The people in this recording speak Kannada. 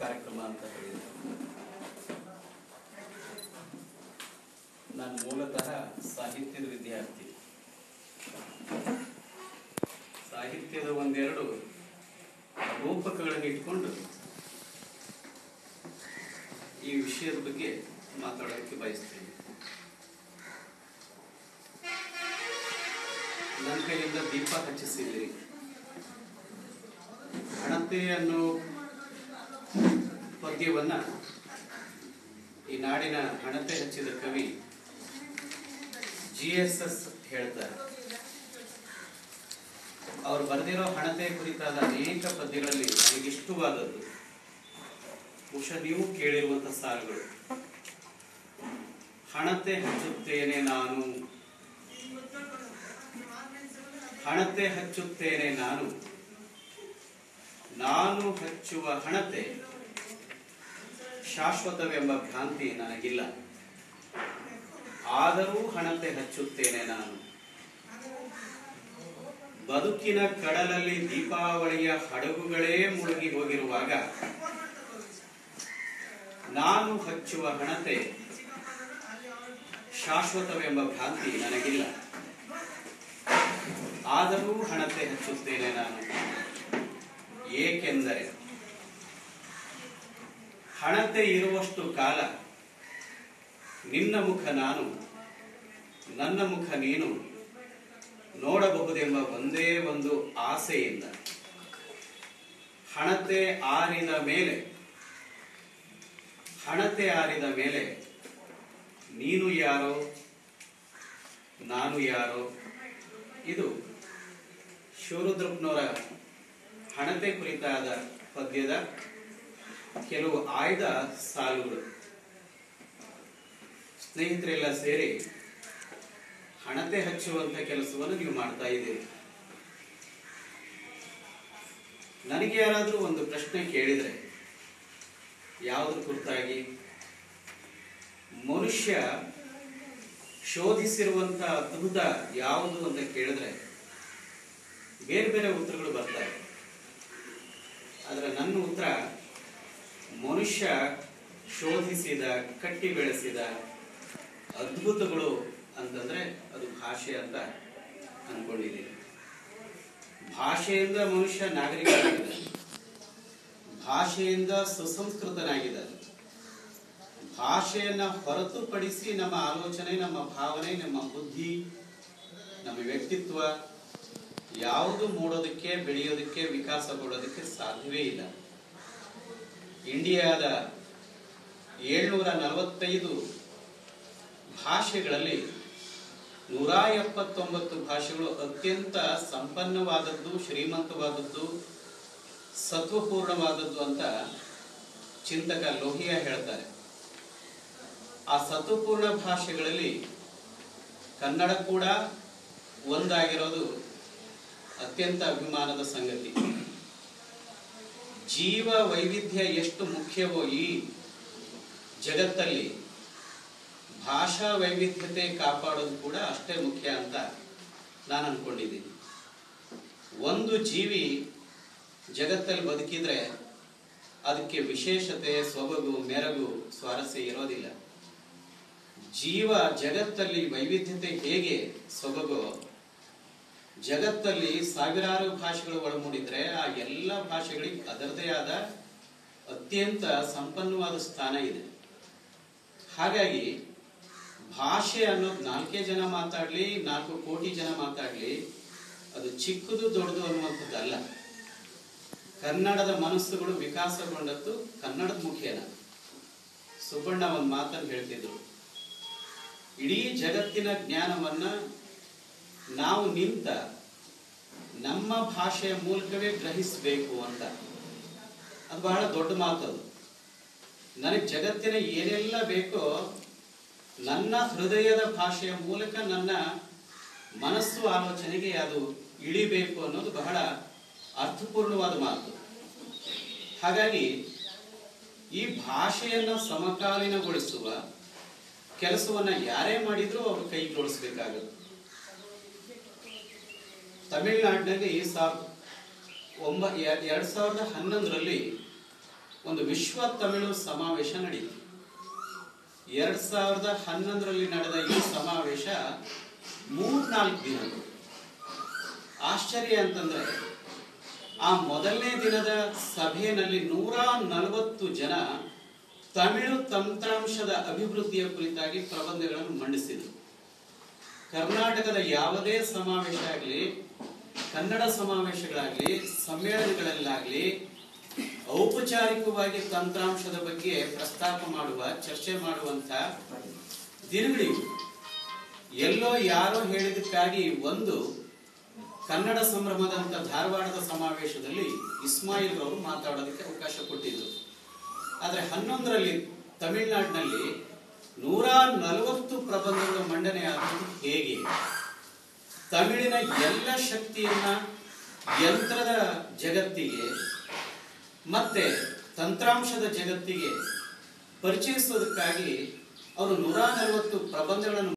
ಕಾರ್ಯಕ್ರಮ ಅಂತ ಹೇಳಿದ್ರು ನಾನು ಮೂಲತಃ ಸಾಹಿತ್ಯದ ವಿದ್ಯಾರ್ಥಿ ಸಾಹಿತ್ಯದ ಒಂದೆರಡು ರೂಪಕಗಳನ್ನು ಇಟ್ಕೊಂಡು ಈ ವಿಷಯದ ಬಗ್ಗೆ ಮಾತಾಡೋದಕ್ಕೆ ಬಯಸ್ತೀನಿ ನನ್ನ ಕೈಯಿಂದ ದೀಪ ಹಚ್ಚಿಸಿದ್ರಿ ಹಣತೆ ಅನ್ನೋ ಪದ್ಯವನ್ನ ಈ ನಾಡಿನ ಹಣತೆ ಹಚ್ಚಿದ ಕವಿ ಜಿ ಎಸ್ ಎಸ್ ಹೇಳ್ತಾರೆ ಅವರು ಬರೆದಿರೋ ಹಣತೆ ಕುರಿತಾದ ಅನೇಕ ಪದ್ಯಗಳಲ್ಲಿ ನನಗೆ ಇಷ್ಟವಾದದ್ದು ಬಹುಶಃ ನೀವು ಕೇಳಿರುವಂತ ಸಾಲುಗಳು ಹಣತೆ ಹಚ್ಚುತ್ತೇನೆ ನಾನು ಹಣತೆ ಹಚ್ಚುತ್ತೇನೆ ನಾನು ನಾನು ಹಚ್ಚುವ ಹಣತೆ ಶಾಶ್ವತವೆಂಬ ಭ್ರಾಂತಿ ನನಗಿಲ್ಲ ಆದರೂ ಹಣತೆ ಹಚ್ಚುತ್ತೇನೆ ನಾನು ಬದುಕಿನ ಕಡಲಲ್ಲಿ ದೀಪಾವಳಿಯ ಹಡಗುಗಳೇ ಮುಳುಗಿ ಹೋಗಿರುವಾಗ ನಾನು ಹಚ್ಚುವ ಹಣತೆ ಶಾಶ್ವತವೆಂಬ ಭ್ರಾಂತಿ ನನಗಿಲ್ಲ ಆದರೂ ಹಣತೆ ಹಚ್ಚುತ್ತೇನೆ ನಾನು ಏಕೆಂದರೆ ಹಣತೆ ಇರುವಷ್ಟು ಕಾಲ ನಿನ್ನ ಮುಖ ನಾನು ನನ್ನ ಮುಖ ನೀನು ನೋಡಬಹುದೆಂಬ ಒಂದೇ ಒಂದು ಆಸೆಯಿಂದ ಹಣತೆ ಆರಿದ ಮೇಲೆ ಹಣತೆ ಆರಿದ ಮೇಲೆ ನೀನು ಯಾರೋ ನಾನು ಯಾರೋ ಇದು ಶಿವರುದ್ರಪ್ಪನವರ ಹಣತೆ ಕುರಿತಾದ ಪದ್ಯದ ಕೆಲವು ಆಯ್ದ ಸಾಲುಗಳು ಸ್ನೇಹಿತರೆಲ್ಲ ಸೇರಿ ಹಣತೆ ಹಚ್ಚುವಂತ ಕೆಲಸವನ್ನು ನೀವು ಮಾಡ್ತಾ ಇದ್ದೀರಿ ನನಗೆ ಯಾರಾದರೂ ಒಂದು ಪ್ರಶ್ನೆ ಕೇಳಿದ್ರೆ ಯಾವುದ್ರ ಕುರಿತಾಗಿ ಮನುಷ್ಯ ಶೋಧಿಸಿರುವಂತ ಅದ್ಭುತ ಯಾವುದು ಅಂತ ಕೇಳಿದ್ರೆ ಬೇರೆ ಬೇರೆ ಉತ್ತರಗಳು ಬರ್ತವೆ ಆದರೆ ನನ್ನ ಉತ್ತರ ಮನುಷ್ಯ ಶೋಧಿಸಿದ ಕಟ್ಟಿ ಬೆಳೆಸಿದ ಅದ್ಭುತಗಳು ಅಂತಂದ್ರೆ ಅದು ಭಾಷೆ ಅಂತ ಅನ್ಕೊಂಡಿದ್ದೀನಿ ಭಾಷೆಯಿಂದ ಮನುಷ್ಯ ನಾಗರಿಕನಾಗಿದ್ದಾನೆ ಭಾಷೆಯಿಂದ ಸುಸಂಸ್ಕೃತನಾಗಿದ್ದಾನೆ ಭಾಷೆಯನ್ನ ಹೊರತುಪಡಿಸಿ ನಮ್ಮ ಆಲೋಚನೆ ನಮ್ಮ ಭಾವನೆ ನಮ್ಮ ಬುದ್ಧಿ ನಮ್ಮ ವ್ಯಕ್ತಿತ್ವ ಯಾವುದು ಮೂಡೋದಕ್ಕೆ ಬೆಳೆಯೋದಕ್ಕೆ ವಿಕಾಸಗೊಳ್ಳೋದಕ್ಕೆ ಸಾಧ್ಯವೇ ಇಲ್ಲ ಇಂಡಿಯಾದ ಏಳ್ನೂರ ನಲವತ್ತೈದು ಭಾಷೆಗಳಲ್ಲಿ ನೂರ ಎಪ್ಪತ್ತೊಂಬತ್ತು ಭಾಷೆಗಳು ಅತ್ಯಂತ ಸಂಪನ್ನವಾದದ್ದು ಶ್ರೀಮಂತವಾದದ್ದು ಸತ್ವಪೂರ್ಣವಾದದ್ದು ಅಂತ ಚಿಂತಕ ಲೋಹಿಯಾ ಹೇಳ್ತಾರೆ ಆ ಸತ್ವಪೂರ್ಣ ಭಾಷೆಗಳಲ್ಲಿ ಕನ್ನಡ ಕೂಡ ಒಂದಾಗಿರೋದು ಅತ್ಯಂತ ಅಭಿಮಾನದ ಸಂಗತಿ ಜೀವ ವೈವಿಧ್ಯ ಎಷ್ಟು ಮುಖ್ಯವೋ ಈ ಜಗತ್ತಲ್ಲಿ ಭಾಷಾ ವೈವಿಧ್ಯತೆ ಕಾಪಾಡೋದು ಕೂಡ ಅಷ್ಟೇ ಮುಖ್ಯ ಅಂತ ನಾನು ಅನ್ಕೊಂಡಿದ್ದೀನಿ ಒಂದು ಜೀವಿ ಜಗತ್ತಲ್ಲಿ ಬದುಕಿದ್ರೆ ಅದಕ್ಕೆ ವಿಶೇಷತೆ ಸೊಬಗು ಮೆರಗು ಸ್ವಾರಸ್ಯ ಇರೋದಿಲ್ಲ ಜೀವ ಜಗತ್ತಲ್ಲಿ ವೈವಿಧ್ಯತೆ ಹೇಗೆ ಸೊಬಗೋ ಜಗತ್ತಲ್ಲಿ ಸಾವಿರಾರು ಭಾಷೆಗಳು ಒಳಮೂಡಿದ್ರೆ ಆ ಎಲ್ಲ ಭಾಷೆಗಳಿಗೆ ಅದರದೇ ಆದ ಅತ್ಯಂತ ಸಂಪನ್ನವಾದ ಸ್ಥಾನ ಇದೆ ಹಾಗಾಗಿ ಭಾಷೆ ಅನ್ನೋದು ನಾಲ್ಕೇ ಜನ ಮಾತಾಡ್ಲಿ ನಾಲ್ಕು ಕೋಟಿ ಜನ ಮಾತಾಡ್ಲಿ ಅದು ಚಿಕ್ಕದು ದೊಡ್ಡದು ಅನ್ನುವಂಥದ್ದಲ್ಲ ಕನ್ನಡದ ಮನಸ್ಸುಗಳು ವಿಕಾಸಗೊಂಡದ್ದು ಕನ್ನಡದ ಮುಖೇನ ಸುಬ್ಬಣ್ಣ ಒಂದು ಮಾತನ್ನು ಹೇಳ್ತಿದ್ರು ಇಡೀ ಜಗತ್ತಿನ ಜ್ಞಾನವನ್ನ ನಾವು ನಿಂತ ನಮ್ಮ ಭಾಷೆಯ ಮೂಲಕವೇ ಗ್ರಹಿಸಬೇಕು ಅಂತ ಅದು ಬಹಳ ದೊಡ್ಡ ಮಾತದು ನನಗೆ ಜಗತ್ತಿನ ಏನೆಲ್ಲ ಬೇಕೋ ನನ್ನ ಹೃದಯದ ಭಾಷೆಯ ಮೂಲಕ ನನ್ನ ಮನಸ್ಸು ಆಲೋಚನೆಗೆ ಅದು ಇಳಿಬೇಕು ಅನ್ನೋದು ಬಹಳ ಅರ್ಥಪೂರ್ಣವಾದ ಮಾತು ಹಾಗಾಗಿ ಈ ಭಾಷೆಯನ್ನ ಸಮಕಾಲೀನಗೊಳಿಸುವ ಕೆಲಸವನ್ನ ಯಾರೇ ಮಾಡಿದ್ರೂ ಅವರು ಕೈಗೊಳಿಸಬೇಕಾಗುತ್ತೆ ತಮಿಳುನಾಡಿನಲ್ಲಿ ಸಾವಿರ ಒಂಬ ಎ- ಎರಡ್ ಸಾವಿರದ ಹನ್ನೊಂದರಲ್ಲಿ ಒಂದು ವಿಶ್ವ ತಮಿಳು ಸಮಾವೇಶ ನಡೆಯಿತು ಎರಡ್ ಸಾವಿರದ ಹನ್ನೊಂದರಲ್ಲಿ ನಡೆದ ಈ ಸಮಾವೇಶ ಮೂರ್ನಾಲ್ಕು ದಿನಗಳು ಆಶ್ಚರ್ಯ ಅಂತಂದ್ರೆ ಆ ಮೊದಲನೇ ದಿನದ ಸಭೆಯಲ್ಲಿ ನೂರ ನಲವತ್ತು ಜನ ತಮಿಳು ತಂತ್ರಾಂಶದ ಅಭಿವೃದ್ಧಿಯ ಕುರಿತಾಗಿ ಪ್ರಬಂಧಗಳನ್ನು ಮಂಡಿಸಿದರು ಕರ್ನಾಟಕದ ಯಾವುದೇ ಸಮಾವೇಶ ಆಗಲಿ ಕನ್ನಡ ಸಮಾವೇಶಗಳಾಗಲಿ ಸಮ್ಮೇಳನಗಳಲ್ಲಾಗಲಿ ಔಪಚಾರಿಕವಾಗಿ ತಂತ್ರಾಂಶದ ಬಗ್ಗೆ ಪ್ರಸ್ತಾಪ ಮಾಡುವ ಚರ್ಚೆ ಮಾಡುವಂತ ದಿನಗಳಿವು ಎಲ್ಲೋ ಯಾರೋ ಹೇಳಿದಕ್ಕಾಗಿ ಒಂದು ಕನ್ನಡ ಸಂಭ್ರಮದಂತ ಧಾರವಾಡದ ಸಮಾವೇಶದಲ್ಲಿ ಇಸ್ಮಾಯಿಲ್ ಅವರು ಮಾತಾಡೋದಕ್ಕೆ ಅವಕಾಶ ಕೊಟ್ಟಿದ್ರು ಆದ್ರೆ ಹನ್ನೊಂದರಲ್ಲಿ ತಮಿಳುನಾಡಿನಲ್ಲಿ ನೂರ ನಲವತ್ತು ಪ್ರಬಂಧಗಳು ಮಂಡನೆಯಾದದ್ದು ಹೇಗೆ ತಮಿಳಿನ ಎಲ್ಲ ಶಕ್ತಿಯನ್ನ ಯಂತ್ರದ ಜಗತ್ತಿಗೆ ಮತ್ತೆ ತಂತ್ರಾಂಶದ ಜಗತ್ತಿಗೆ ಪರಿಚಯಿಸೋದಕ್ಕಾಗಿ ಅವರು ನೂರ ನಲವತ್ತು ಪ್ರಬಂಧಗಳನ್ನು